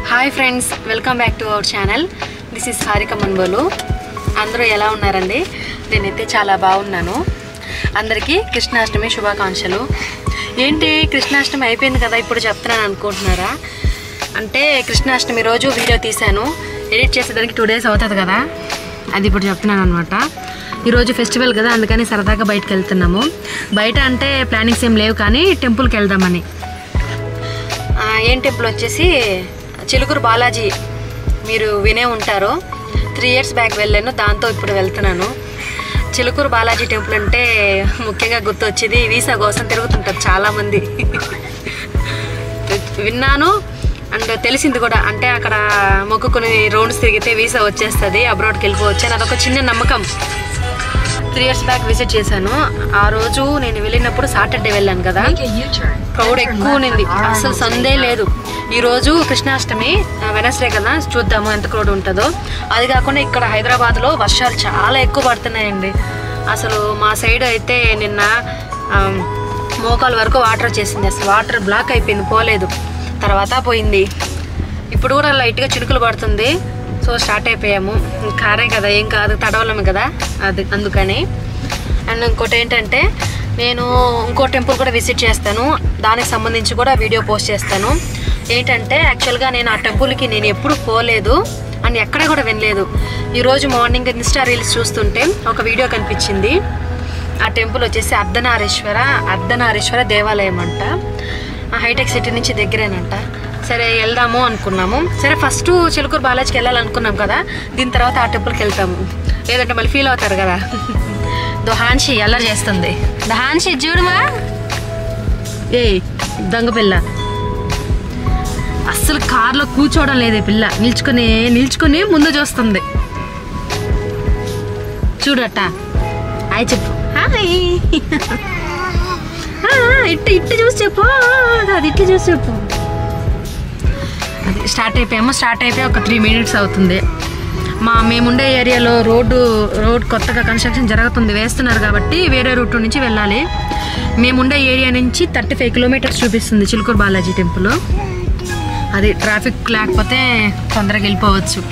Hi friends welcome back to our channel this is Harika మన్బోలు అందరూ ఎలా ఉన్నారండి నేనైతే చాలా బాగున్నాను అందరికీ కృష్ణాష్టమి శుభాకాంక్షలు ఏంటి కృష్ణాష్టమి అయిపోయింది కదా ఇప్పుడు చెప్తున్నాను అనుకుంటున్నారా అంటే కృష్ణాష్టమి రోజు వీడియో తీశాను ఎడిట్ చేసేదానికి టూ డేస్ అవుతుంది కదా అది ఇప్పుడు చెప్తున్నాను అనమాట ఈరోజు ఫెస్టివల్ కదా అందుకని సరదాగా బయటకు వెళ్తున్నాము బయట అంటే ప్లానింగ్స్ ఏం లేవు కానీ టెంపుల్కి వెళ్దామని ఆ, ఏం టెంపుల్ వచ్చేసి చిలుకూరు బాలాజీ మీరు వినే ఉంటారు త్రీ ఇయర్స్ బ్యాక్ వెళ్ళాను దాంతో ఇప్పుడు వెళ్తున్నాను చిలుకూరు బాలాజీ టెంపుల్ అంటే ముఖ్యంగా గుర్తొచ్చేది వీసా కోసం తిరుగుతుంటారు చాలామంది విన్నాను అండ్ తెలిసింది కూడా అంటే అక్కడ మొక్కుకొని రౌండ్స్ తిరిగితే వీసా వచ్చేస్తుంది అబ్రాడ్కి వెళ్ళిపోవచ్చు అని అదొక చిన్న నమ్మకం త్రీ ఇయర్స్ బ్యాక్ విజిట్ చేశాను ఆ రోజు నేను వెళ్ళినప్పుడు సాటర్డే వెళ్ళాను కదా క్రౌడ్ ఎక్కువ ఉన్నింది అసలు సందే లేదు ఈ రోజు కృష్ణాష్టమి వెనస్డే కదా చూద్దాము ఎంత క్రౌడ్ ఉంటుందో అది కాకుండా ఇక్కడ హైదరాబాద్లో వర్షాలు చాలా ఎక్కువ పడుతున్నాయండి అసలు మా సైడ్ అయితే నిన్న ఆమ్, మోకాలు వరకు వాటర్ వచ్చేసింది అసలు వాటర్ బ్లాక్ అయిపోయింది పోలేదు తర్వాత పోయింది ఇప్పుడు కూడా లైట్గా చినుకులు పడుతుంది సో స్టార్ట్ అయిపోయాము కారే కదా ఏం కాదు తడవలమే కదా అది అందుకని అండ్ ఇంకోటి ఏంటంటే నేను ఇంకో టెంపుల్ కూడా విజిట్ చేస్తాను దానికి సంబంధించి కూడా వీడియో పోస్ట్ చేస్తాను ఏంటంటే యాక్చువల్గా నేను ఆ టెంపుల్కి నేను ఎప్పుడు పోలేదు అండ్ ఎక్కడ కూడా వినలేదు ఈరోజు మార్నింగ్ ఇన్స్టా రీల్స్ చూస్తుంటే ఒక వీడియో కనిపించింది ఆ టెంపుల్ వచ్చేసి అర్ధనారీశ్వర అర్ధనారీశ్వర దేవాలయం అంట ఆ హైటెక్ సిటీ నుంచి దగ్గరేనంట సరే వెళ్దాము అనుకున్నాము సరే ఫస్ట్ చిలుకూరు బాలాజీకి వెళ్ళాలనుకున్నాం కదా దీని తర్వాత ఆ టెంపుల్కి వెళ్తాము లేదంటే మళ్ళీ ఫీల్ అవుతారు కదా దొహాన్షి ఎలా చేస్తుంది దహాన్షి చూడమా ఏ దొంగ పిల్ల అస్సలు కార్లో కూర్చోవడం లేదు ఈ పిల్ల నిల్చుకొని నిల్చుకొని ముందు చూస్తుంది చూడట హాయ్ చెప్పు హాయ్ ఆ, ఇట్టు ఇట్టు చూసి చెప్పు అది ఇట్టు చూసి చెప్పు అది స్టార్ట్ అయిపోయాము స్టార్ట్ అయిపోయి ఒక త్రీ మినిట్స్ అవుతుంది మా మేముండే ఏరియాలో రోడ్డు రోడ్ కొత్తగా కన్స్ట్రక్షన్ జరుగుతుంది వేస్తున్నారు కాబట్టి వేరే రూట్ నుంచి వెళ్ళాలి మేముండే ఏరియా నుంచి థర్టీ ఫైవ్ కిలోమీటర్స్ చూపిస్తుంది చిలుకూరు బాలాజీ టెంపుల్ అది ట్రాఫిక్ లేకపోతే తొందరగా వెళ్ళిపోవచ్చు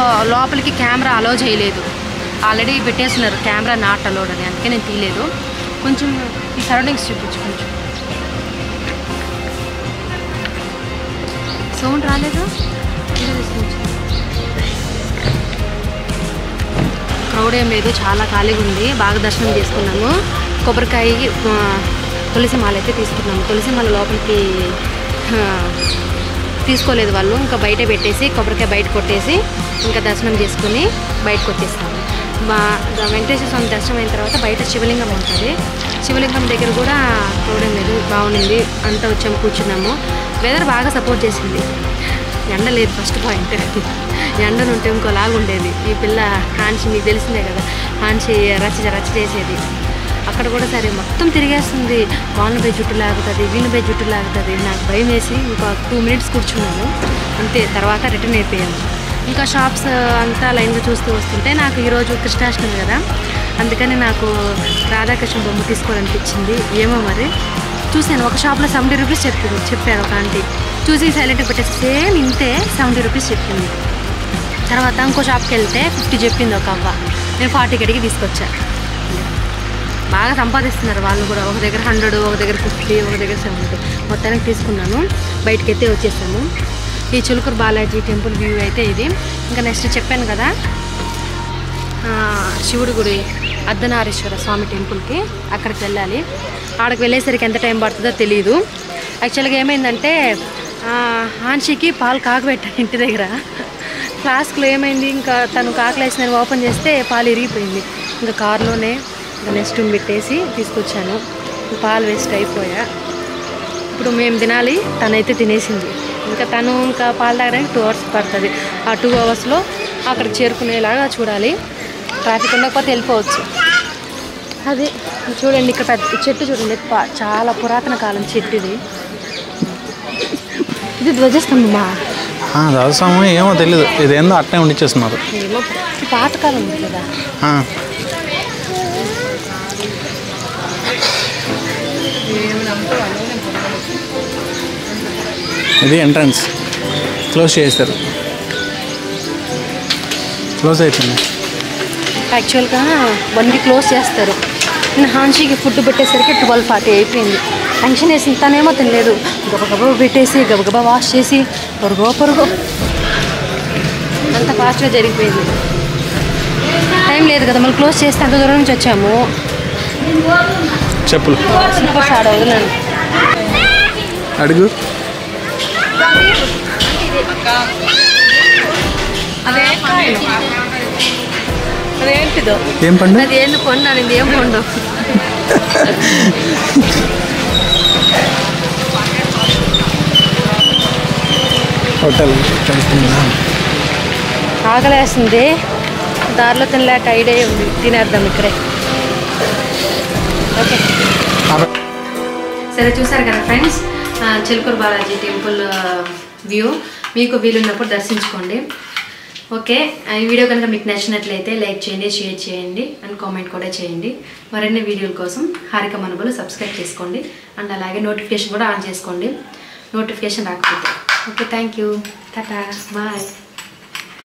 లోపలికి కెమెరా అలో చేయలేదు ఆల్రెడీ పెట్టేస్తున్నారు కెమెరా నాట్ అలౌడ్ అని అందుకే నేను తీయలేదు కొంచెం ఈ సరౌండింగ్స్ చూపించు కొంచెం సౌండ్ రాలేదు వీడియో తీసుకొచ్చు. క్రౌడ్ ఏం లేదు చాలా ఖాళీగా ఉంది బాగా దర్శనం చేసుకున్నాము కొబ్బరికాయ ఆ, తులసి మాల అయితే తీసుకున్నాము తులసి మాల లోపలికి ఆ, తీసుకోలేదు వాళ్ళు ఇంకా బయట పెట్టేసి కొబ్బరికాయ బయట కొట్టేసి ఇంకా దర్శనం చేసుకుని బయటకు వచ్చేస్తాము మా వెంకటేశ్వర స్వామి దర్శనం అయిన తర్వాత బయట శివలింగం ఉంటుంది శివలింగం దగ్గర కూడా క్రౌడ్ ఏం లేదు బాగుంది అంతా వచ్చాము కూర్చున్నాము వెదర్ బాగా సపోర్ట్ చేసింది ఎండ లేదు ఫస్ట్ పాయింట్ ఎండను ఉంటే ఇంకోలాగా ఉండేది ఈ పిల్ల హాన్షి మీకు తెలిసిందే కదా హాన్షి రచ్చ రచ్చ చేసేది అక్కడ కూడా సరే మొత్తం తిరిగేస్తుంది వాళ్ళని పోయి జుట్టు లాగుతుంది వీళ్ళని పోయి జుట్టు లాగుతుంది నాకు భయం వేసి ఇంకా టూ మినిట్స్ కూర్చున్నాను అంతే తర్వాత రిటర్న్ అయిపోయాము ఇంకా షాప్స్ అంతా లైన్గా చూస్తూ వస్తుంటే నాకు ఈరోజు కృష్ణాష్టమి కదా అందుకని నాకు రాధాకృష్ణ బొమ్మ తీసుకోవాలనిపించింది ఏమో మరి చూశాను ఒక షాప్లో సెవెంటీ రూపీస్ చెప్పింది చెప్పారు ఒక ఆంటీ చూసి సైలెంట్గా పెట్టేసి సేమ్ ఇంతే సెవెంటీ రూపీస్ చెప్పింది తర్వాత ఇంకో షాప్కి వెళ్తే ఫిఫ్టీ చెప్పింది ఒక అవ్వ నేను ఫార్టీ కడిగి తీసుకొచ్చా బాగా సంపాదిస్తున్నారు వాళ్ళు కూడా ఒక దగ్గర హండ్రెడ్ ఒక దగ్గర ఫిఫ్టీ ఒక దగ్గర సెవెంటీ మొత్తానికి తీసుకున్నాను బయటకి ఎత్తే వచ్చేసాము ఈ చిలుకూరు బాలాజీ టెంపుల్ వ్యూ అయితే ఇది ఇంకా నెక్స్ట్ చెప్పాను కదా ఆ, శివుడి గుడి అర్ధనారీశ్వర స్వామి టెంపుల్కి అక్కడికి వెళ్ళాలి ఆడకి వెళ్ళేసరికి ఎంత టైం పడుతుందో తెలియదు యాక్చువల్గా ఏమైందంటే ఆ, హాన్షికి పాలు కాకబెట్టాను ఇంటి దగ్గర ఫ్లాస్క్లో ఏమైంది ఇంకా తను కాకలేసి నేను ఓపెన్ చేస్తే పాలు ఇరిగిపోయింది ఇంకా కారులోనే ఇంకా నెక్స్ట్ పెట్టేసి తీసుకొచ్చాను పాలు వేస్ట్ అయిపోయా ఇప్పుడు మేము తినాలి తనైతే తినేసింది ఇంకా తను ఇంకా పాలు తాగడానికి టూ అవర్స్ పడుతుంది ఆ టూ అవర్స్లో అక్కడికి చేరుకునేలాగా చూడాలి ట్రాఫిక్ ఉండకపోతే వెళ్ళిపోవచ్చు అది చూడండి ఇక్కడ పెద్ద ఈ చెట్టు చూడండి పా- చాలా పురాతన కాలం చెట్టు ఇది ఇది ధ్వజస్తంభమా రాజస్వామి ఏమో తెలీదు ఇదేందో అట్నే ఉండిచ్చేస్తున్నారు ఏమో ఈ పాతకాలం ఉంది కదా ఆ, ఇది ఎంట్రన్స్ క్లోజ్ చేస్తారు క్లోజ్ అయిపోయింది యాక్చువల్గా వన్కి క్లోజ్ చేస్తారు నేను హాన్షీకి ఫుడ్ పెట్టేసరికి ట్వెల్వ్ ఫార్టీ అయిపోయింది టెన్షన్ వేసి తనేమో తినలేదు గబగబా పెట్టేసి గబగబా వాష్ చేసి పొరుగో పొరుగో అంత ఫాస్ట్గా జరిగిపోయింది టైం లేదు కదా మళ్ళీ క్లోజ్ చేస్తే అంత దూరం నుంచి వచ్చాము చెప్పులు స్లిప్పర్స్ ఆడ వదలండి అడుగు అదేంటిదో ఏం పండు అది ఏంది పండు అనేది ఏం పండు హోటల్ ఆకలేస్తుంది దారిలో తినలేక ఐడియా ఉంది తినేద్దాం ఇక్కడే ఓకే సరే చూసారు కదా friends Chilkur Balaji temple view మీకు వీలున్నప్పుడు దర్శించుకోండి ఓకే ఆ, ఈ వీడియో కనుక మీకు నచ్చినట్లయితే లైక్ చేయండి షేర్ చేయండి అండ్ కామెంట్ కూడా చేయండి మరిన్ని వీడియోల కోసం హారిక మనబులు సబ్స్క్రైబ్ చేసుకోండి అండ్ అలాగే నోటిఫికేషన్ కూడా ఆన్ చేసుకోండి నోటిఫికేషన్ రాకపోతే okay thank you tata bye